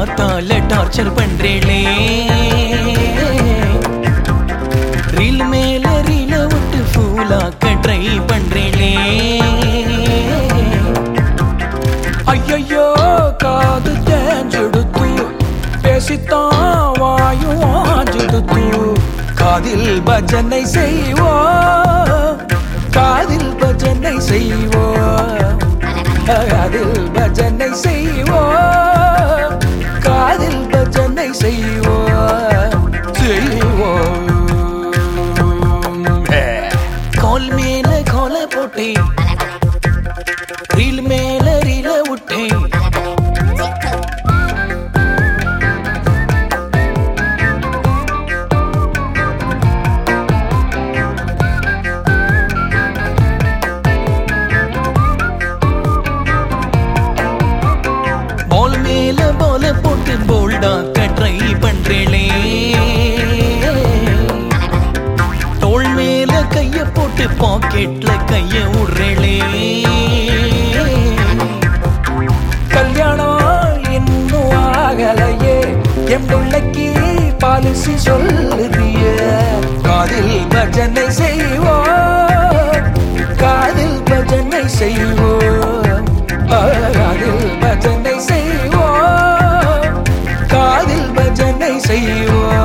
பார்த்தால torture பண்றேளே reel மேல ரீல விட்டு ஃபூலாக்க try பண்றேளே ஐயையோ காது தேஞ்செடுத்து பேசித்தான் வாயும் ஆஞ்செடுத்து காதில் பஜனை செய்வோ காதில் பஜனை செய்வோ காதில் பஜனை செய்வோ காதில் பஜனை செய்வோ செய்வோம் கால் மேல கால போட்டேன் ரீல் மேல ரீல விட்டேன் பால் மேல பால போட்டு போல்டாக்க ட்ரை பண்றேளே தோள் மேல கைய போட்டு பாக்கெட்ல கைய விடுறேளே கல்யாணம் இன்னும் ஆகலையே என் பிள்ளைக்கு பாலிசி சொல்லுறிய காதில் பஜனை செய்வோம் காதில் பஜனை செய்வோம் காதில் பஜனை செய்வோம் காதில் பஜனை செய்வோம்